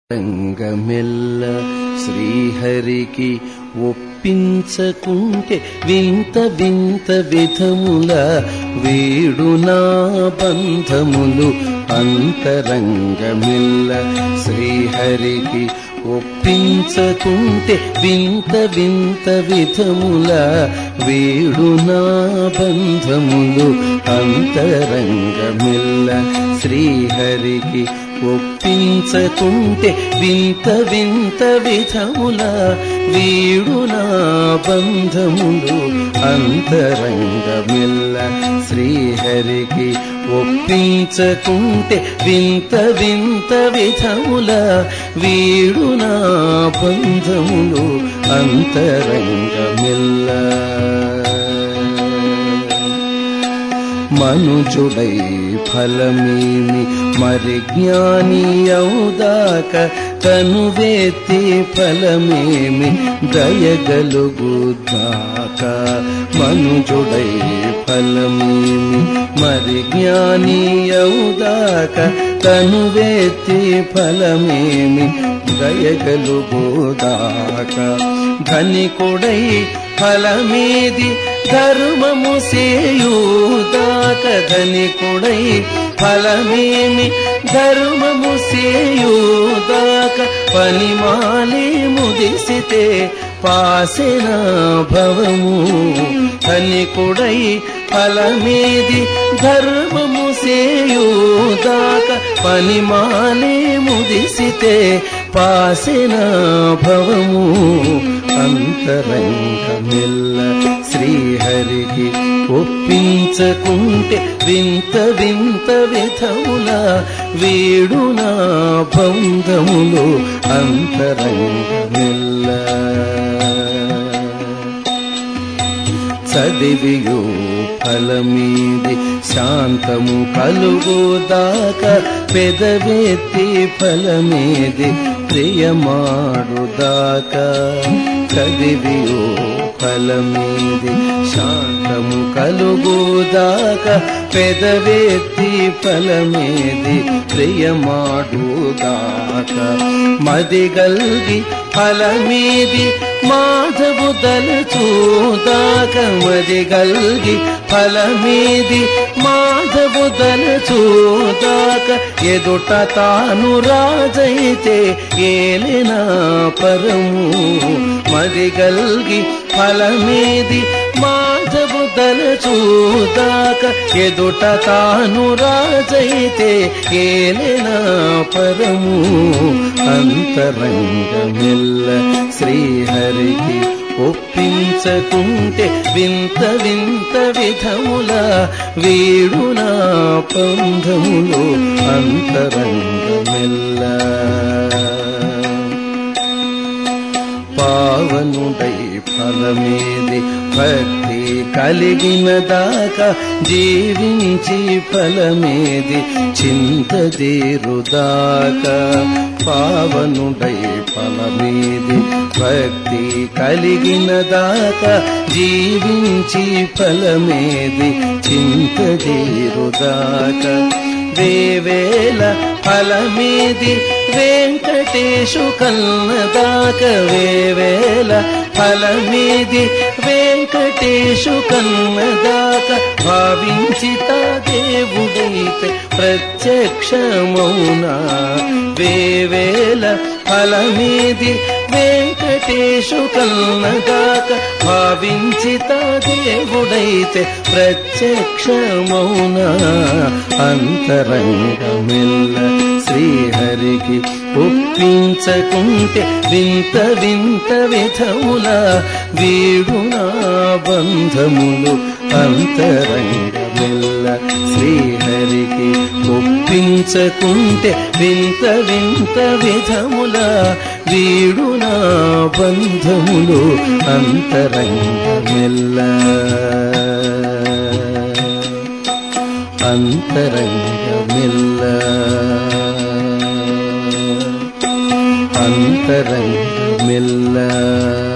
రంగమెల్ల శ్రీహరికి ఒప్పించకుంటే వింత వింత విధముల వీడు నా బంధములు అంతరంగమిల్ల శ్రీహరికి ఒప్పించకుంటే వింత వింత విధముల వీడు నా బంధములు అంతరంగమిల్ల శ్రీహరికి ఒప్పించకుంటే వింత వింత విధముల వీడు నా బంధములు అంతరంగమిల్ల శ్రీహరికి ఒప్పించకుంటే వింత వింత విధముల వీడు నా బంధములు అంతరంగమిల్ల మనుజుడై ఫలమేమి మరి జ్ఞాని అవుదాక కనువేత్తి ఫలమేమి దయగలుగుదాక మనుజుడై ఫలమేమి మరి జ్ఞాని అవుదాక కనువేత్తి ఫలమేమి దయగలుగుదాక ధనికుడై ఫలమేది ధర్మము సేయూదాక ధనికుడై ఫలమేమి ధర్మము సేయూదాక పనిమాలి ముదిసితే పాసెన భవము ధనికుడై ఫలమేది ధర్మము సేయూదాక పనిమాలి ముదిసితే పాసెన భవము అంతరంగమిల్ల శ్రీహరికి ఒప్పించకుంటే వింత వింత విధముల వీడు నా బంధములు అంతరంగమిల్ల చదివియో ఫలమీది శాంతము కలుగుదాక పెదవెత్తి ఫలమేది ప్రియమాడుదాక చదివియో ఫలమీది శాంతము కలుగుదాక పెదవెత్తి ఫలమేది ప్రియమాడుదాక మదిగల్గి ఫలమేది మాధవు దలచూదాక మదిగల్గి ఫలమేది మాధవు దలచూదాక ఎదుట తాను రాజైతే ఏలిన పరము మదిగల్గి ఫలమేది మాధవు దలచూదాక ఎదుట తాను రాజైతే ఏలిన పరము అంతరంగమిల్ల శ్రీహరికి ఒప్పించకుంటే వింత వింత విధముల వీడు నా పంధములు అంతరంగమిల్ల పావనుడై ఫలమేది భక్తి కలిగిన దాకా జీవించి ఫలమేది చింతదేరుదాకా పావనుడై ఫలమేది భక్తి కలిగిన దాకా జీవించి ఫలమేది చింతదేరుదాకా వేవేల ఫలమేది వెంకటేశు కన్నదాక వేవేల ఫలమేది వెంకటేశు కన్నదాక భావించిత దేవుడైతే ప్రత్యక్షమౌనా వేవేల ఫలమేది వెంకటేశు కన్నదాక భావించిత దేవుడైతే ప్రత్యక్షమౌనా అంతరంగమిల్ల శ్రీహరికి ఒప్పించకుంటే వింత వింత విధముల వీడు నా బంధములు అంతరంగమిల్ల శ్రీహరికి ఒప్పించకుంటే వింత వింత విధముల వీడు నా బంధములు అంతరంగమిల్ల అంతరంగమిల్ల అంతరంగమిల్ల